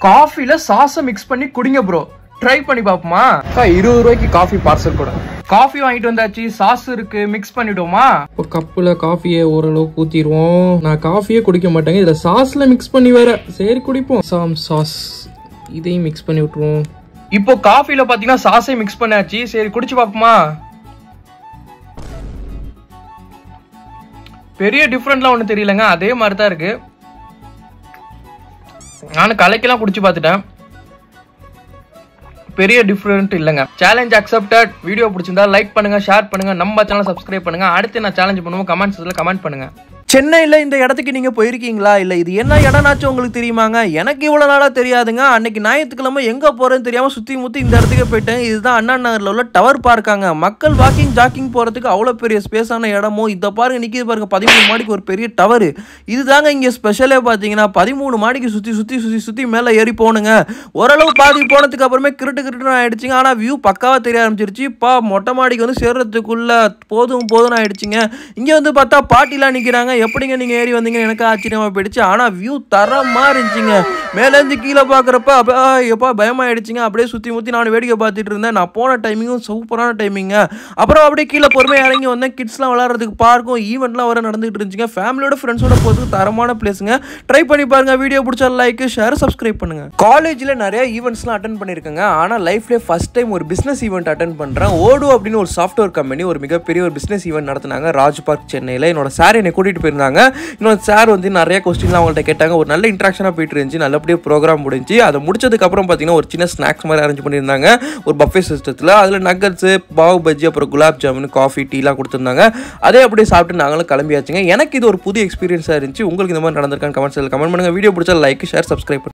காஃபில சாஸை mix பண்ணி குடிங்க bro try பண்ணி பாப்போமா அக்கா, இருபது ரூபாய்க்கு காஃபி பார்சல் கூட காஃபி வாங்கிட்டு வந்தாச்சு சாஸ் இருக்கு மிக்ஸ் பண்ணிடுவோமா இப்போ கப்பில் காஃபியை ஓரளவுக்கு ஊற்றிடுவோம் நான் காஃபியே குடிக்க மாட்டேங்க இதில் சாஸில் மிக்ஸ் பண்ணி வேற சரி குடிப்போம் சாம் சாஸ் இதையும் மிக்ஸ் பண்ணி விட்ருவோம் இப்போ காஃபில பாத்தீங்கன்னா சாஸை மிக்ஸ் பண்ணாச்சு சரி குடிச்சு பாப்போமா பெரிய டிஃப்ரெண்ட்லாம் ஒன்றும் தெரியலங்க அதே மாதிரி தான் இருக்கு நானும் கலைக்கெல்லாம் குடிச்சு பார்த்துட்டேன் பெரிய டிஃப்ரெண்ட் இல்லைங்க சேலஞ்ச் அக்செப்டட் வீடியோ பிடிச்சிருந்தா லைக் பண்ணுங்க ஷேர் பண்ணுங்க நம்ம சேனல் சப்ஸ்கிரைப் பண்ணுங்க அடுத்து நான் சேலஞ்ச் பண்ணுவோம் கமெண்ட்ஸ்ல கமெண்ட் பண்ணுங்க சென்னையில் இந்த இடத்துக்கு நீங்கள் போயிருக்கீங்களா இல்லை இது என்ன இடம்னாச்சும் உங்களுக்கு தெரியுமாங்க எனக்கு இவ்வளோ நாளாக தெரியாதுங்க அன்னைக்கு ஞாயிற்றுக்கிழமை எங்கே போகிறேன்னு தெரியாமல் சுற்றி முற்றி இந்த இடத்துக்கு போயிட்டேன் இதுதான் அண்ணா நகரில் உள்ள டவர் பார்க்காங்க மக்கள் வாக்கிங் ஜாக்கிங் போகிறதுக்கு அவ்வளோ பெரிய ஸ்பேஸான இடமோ இதை பாருங்க நிற்கிது பாருங்க பதிமூணு மாடிக்கு ஒரு பெரிய டவர் இதுதாங்க இங்கே ஸ்பெஷலே பார்த்தீங்கன்னா பதிமூணு மாடிக்கு சுற்றி சுற்றி சுற்றி சுற்றி மேலே ஏறி போகணுங்க ஓரளவு பாதி போனதுக்கு அப்புறமே கிருட்டு கிருட்டுன்னு ஆயிடுச்சுங்க ஆனால் வியூ பக்காவாக தெரிய ஆரம்பிச்சிருச்சு பா மொட்டை மாடிக்கு வந்து சேர்றதுக்குள்ள போதும் போதும்னு ஆயிடுச்சுங்க இங்கே வந்து பார்த்தா பாட்டிலாம் நிற்கிறாங்க எப்படிங்க நீங்கள் ஏறி வந்தீங்கன்னு எனக்கு ஆச்சரியமாக போயிடுச்சு ஆனால் வியூ தரமாக இருந்துச்சுங்க மேலேருந்து கீழே பார்க்குறப்ப அப்போ எப்பா பயமாயிடுச்சுங்க அப்படியே சுற்றி முற்றி நான் வேடிக்கை பார்த்துட்டு இருந்தேன் நான் போன டைமிங்கும் சூப்பரான டைமிங்க அப்புறம் அப்படியே கீழே பொறுமையாக இறங்கி வந்தேன் கிட்ஸ்லாம் விளாட்றதுக்கு பார்க்கும் ஈவெண்ட்லாம் வர நடந்துகிட்டு இருந்துச்சுங்க ஃபேமிலியோட ஃப்ரெண்ட்ஸோட போகிறதுக்கு தரமான பிளேஸுங்க ட்ரை பண்ணி பாருங்க வீடியோ பிடிச்சா லைக் ஷேர் சப்ஸ்கிரைப் பண்ணுங்க காலேஜில் நிறைய ஈவெண்ட்ஸ்லாம் அட்டன் பண்ணியிருக்கேங்க ஆனால் லைஃப்லேயே ஃபஸ்ட் டைம் ஒரு பிஸ்னஸ் ஈவெண்ட் அட்டன் பண்ணுறேன் ஓடு அப்படின்னு ஒரு சாஃப்ட்வேர் கம்பெனி ஒரு மிகப்பெரிய ஒரு பிஸ்னஸ் ஈவெண்ட் நடத்துனாங்க ராஜ் பார்க் சென்னையில் என்னோட சார் என்னை கூட்டிகிட்டு போயிருந்தாங்க இன்னொரு சார் வந்து நிறைய கொஸ்டின்லாம் அவங்கள்ட்ட கேட்டாங்க ஒரு நல்ல இன்ட்ராக்ஷனாக போயிட்டு இருந்துச்சு நல்லபடியாக ப்ரோக்ராம் முடிஞ்சு அதை முடிச்சதுக்கப்புறம் பார்த்தீங்கன்னா ஒரு சின்ன ஸ்நாக்ஸ் மாதிரி அரேஞ்ச் பண்ணியிருந்தாங்க ஒரு பஃபே சிஸ்டத்தில் அதில் நக்கட்ஸு பாவு பஜ்ஜி அப்புறம் குலாப் ஜாமுன் காஃபி டீலாம் கொடுத்துருந்தாங்க அதே அப்படியே சாப்பிட்டு நாங்களும் கிளம்பியாச்சுங்க எனக்கு இது ஒரு புது எக்ஸ்பீரியன்ஸாக இருந்துச்சு உங்களுக்கு இந்த மாதிரி நடந்திருக்கான்னு கமெண்ட்ஸில் கமெண்ட் பண்ணுங்கள் வீடியோ பிடிச்சா லைக் ஷேர் சப்ஸ்கிரைப்